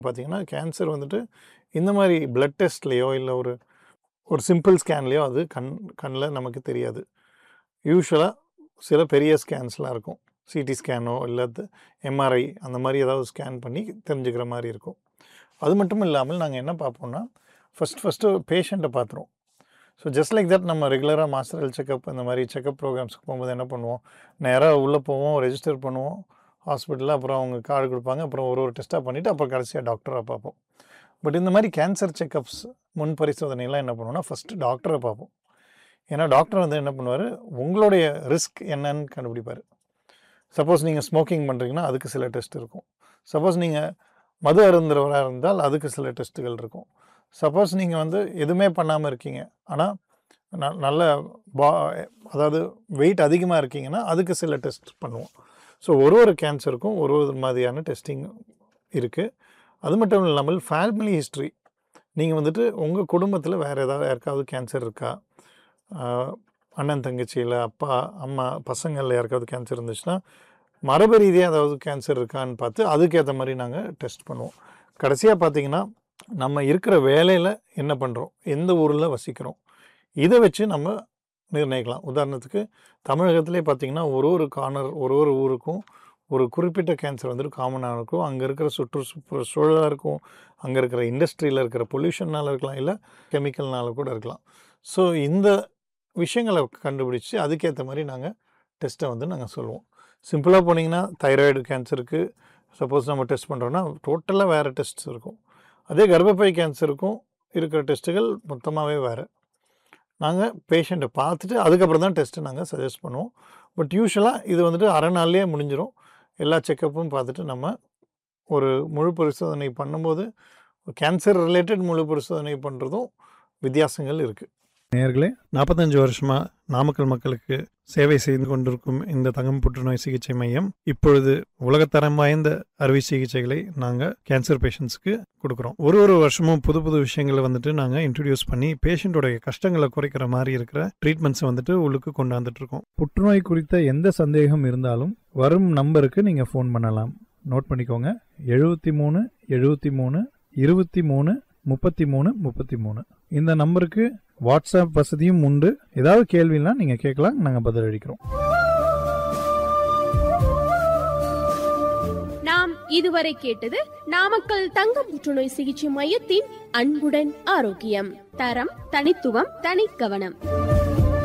பார்த்தீங்கன்னா கேன்சர் வந்துட்டு இந்த மாதிரி பிளட் டெஸ்ட்லேயோ இல்லை ஒரு ஒரு சிம்பிள் ஸ்கேன்லேயோ அது கண் கண்ணில் நமக்கு தெரியாது யூஸ்வலாக சில பெரிய ஸ்கேன்ஸ்லாம் இருக்கும் சிடி ஸ்கேனோ இல்லை எம்ஆர்ஐ அந்த மாதிரி ஏதாவது ஸ்கேன் பண்ணி தெரிஞ்சுக்கிற மாதிரி இருக்கும் அது மட்டும் இல்லாமல் நாங்கள் என்ன பார்ப்போம்னா ஃபஸ்ட் ஃபஸ்ட்டு பேஷண்ட்டை பார்த்துருவோம் ஸோ ஜஸ்ட் லைக் தட் நம்ம ரெகுலராக மாஸ்டர் ஹெல்த் செக்கப் இந்த மாதிரி செக்கப் ப்ரோக்ராம்ஸ்க்கு போகும்போது என்ன பண்ணுவோம் நேராக உள்ளே போவோம் ரெஜிஸ்டர் பண்ணுவோம் ஹாஸ்பிட்டலில் அப்புறம் அவங்க கார்டு கொடுப்பாங்க அப்புறம் ஒரு ஒரு டெஸ்ட்டாக பண்ணிவிட்டு அப்புறம் கடைசியாக டாக்டரை பார்ப்போம் பட் இந்த மாதிரி கேன்சர் செக்கப்ஸ் முன் பரிசோதனைலாம் என்ன பண்ணுவோம்னா ஃபஸ்ட்டு டாக்டரை பார்ப்போம் ஏன்னா டாக்டர் வந்து என்ன பண்ணுவார் உங்களுடைய ரிஸ்க் என்னன்னு கண்டுபிடிப்பார் சப்போஸ் நீங்கள் ஸ்மோக்கிங் பண்ணுறீங்கன்னா அதுக்கு சில டெஸ்ட் இருக்கும் சப்போஸ் நீங்கள் மது அருந்துறவராக இருந்தால் அதுக்கு சில டெஸ்ட்டுகள் இருக்கும் சப்போஸ் நீங்கள் வந்து எதுவுமே பண்ணாமல் இருக்கீங்க ஆனால் ந- நல்ல பா அதாவது வெயிட் அதிகமாக இருக்கீங்கன்னா அதுக்கு சில டெஸ்ட் பண்ணுவோம் ஸோ ஒரு ஒரு கேன்சருக்கும் ஒரு ஒரு மாதிரியான டெஸ்டிங் இருக்குது அது மட்டும் இல்லாமல் ஃபேமிலி ஹிஸ்ட்ரி நீங்கள் வந்துட்டு உங்கள் குடும்பத்தில் வேறு ஏதாவது யாருக்காவது கேன்சர் இருக்கா ஆஹ் அண்ணன் தங்கச்சியில் அப்பா அம்மா பசங்களில் யாருக்காவது கேன்சர் இருந்துச்சுன்னா மரபு ரீதியாக ஏதாவது கேன்சர் இருக்கான்னு பார்த்து அதுக்கேற்ற மாதிரி நாங்கள் டெஸ்ட் பண்ணுவோம் கடைசியாக பார்த்தீங்கன்னா நம்ம இருக்கிற வேலையில் என்ன பண்ணுறோம் எந்த ஊரில் வசிக்கிறோம் இதை வச்சு நம்ம நிர்ணயிக்கலாம் உதாரணத்துக்கு தமிழகத்திலே பார்த்தீங்கன்னா ஒரு ஒரு கார்னர் ஒரு ஒரு ஊருக்கும் ஒரு குறிப்பிட்ட கேன்சர் வந்துட்டு காமனாக இருக்கும் அங்கே இருக்கிற சுற்றுப்புற சூழலாக இருக்கும் அங்கே இருக்கிற இண்டஸ்ட்ரியில் இருக்கிற பொல்யூஷனால் இருக்கலாம் இல்லை கெமிக்கல்னால கூட இருக்கலாம் ஸோ இந்த விஷயங்களை கண்டுபிடிச்சி அதுக்கேற்ற மாதிரி நாங்கள் டெஸ்ட்டை வந்து நாங்கள் சொல்லுவோம் சிம்பிளாக போனீங்கன்னா தைராய்டு கேன்சருக்கு சப்போஸ் நம்ம டெஸ்ட் பண்ணுறோன்னா டோட்டலாக வேறு டெஸ்ட்ஸ் இருக்கும் அதே கர்ப்பப்பை கேன்சருக்கும் இருக்கிற டெஸ்ட்டுகள் மொத்தமாகவே வேறு நாங்கள் பேஷண்ட்டை பார்த்துட்டு அதுக்கப்புறம் தான் டெஸ்ட்டு நாங்கள் சஜஸ்ட் பண்ணுவோம் பட் யூஸ்வலாக இது வந்துட்டு அரை நாள்லேயே முடிஞ்சிடும் எல்லா செக்கப்பும் பார்த்துட்டு நம்ம ஒரு முழு பரிசோதனை பண்ணும்போது கேன்சர் ரிலேட்டட் முழு பரிசோதனை பண்ணுறதும் வித்தியாசங்கள் இருக்குது நேர்களே நாற்பத்தஞ்சு வருஷமாக நாமக்கல் மக்களுக்கு சேவை செய்து கொண்டிருக்கும் இந்த தங்கம் புற்றுநோய் சிகிச்சை மையம் இப்பொழுது உலகத்தரம் வாய்ந்த அறுவை சிகிச்சைகளை நாங்கள் கேன்சர் பேஷண்ட்ஸ்க்கு கொடுக்குறோம் ஒரு ஒரு வருஷமும் புது புது விஷயங்களை வந்துட்டு நாங்கள் இன்ட்ரடியூஸ் பண்ணி பேஷண்ட்டோடைய கஷ்டங்களை குறைக்கிற மாதிரி இருக்கிற ட்ரீட்மெண்ட்ஸை வந்துட்டு உள்ளுக்கு கொண்டாந்துட்டு இருக்கோம் புற்றுநோய் குறித்த எந்த சந்தேகம் இருந்தாலும் வரும் நம்பருக்கு நீங்கள் ஃபோன் பண்ணலாம் நோட் பண்ணிக்கோங்க எழுபத்தி மூணு எழுபத்தி மூணு இருபத்தி மூணு முப்பத்தி மூணு முப்பத்தி மூணு இந்த நம்பருக்கு வாட்ஸ்அப் வசதியும் உண்டு ஏதாவது கேள்வினா நீங்கள் கேட்கலாம் நாங்கள் பதிலளிக்கிறோம் நாம் இதுவரை கேட்டது நாமக்கல் தங்க புற்றுநோய் சிகிச்சை மையத்தின் அன்புடன் ஆரோக்கியம் தரம் தனித்துவம் தனிக்கவனம்